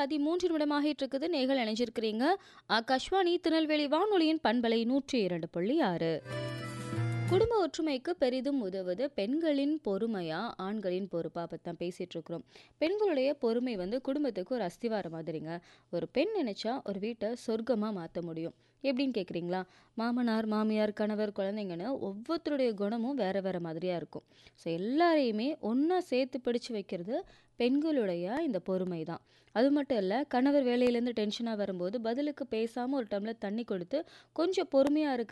13 நிமிடமாகிட்டு இருக்குது. நேயர்கள் இணைஞ்சிருக்கிறீங்க. ஆகாஷ்வாணி திருநெல்வேலி வானொலியின் பண்பலை 102.6 குடும்ப ஒற்றுமைக்கு பெரிதும் உதவுவது பெண்களின் பொறுமையா, ஆண்களின் பொறுப்பா பத்தி தான் பேசிட்டு இருக்கிறோம். பெண்களுடைய பொறுமை வந்து குடும்பத்துக்கு ஒரு அஸ்திவாரம் மாதிரிங்க. ஒரு பெண் நினைச்சா ஒரு வீட்ட சொர்க்கமா மாத்த முடியும். எப்படின்னு கேட்குறீங்களா? மாமனார், மாமியார், கணவர், குழந்தைங்கன்னு ஒவ்வொருத்தருடைய குணமும் வேற வேற மாதிரியா இருக்கும். ஸோ எல்லாரையுமே ஒண்ணா சேர்த்து பிடிச்சு வைக்கிறது பெண்களுடைய இந்த பொறுமை தான். அது மட்டும் இல்ல, கணவர் வேலையிலேருந்து டென்ஷனா வரும்போது பதிலுக்கு பேசாம ஒரு டம்ளர் தண்ணி கொடுத்து கொஞ்சம் பொறுமையா இருக்கிற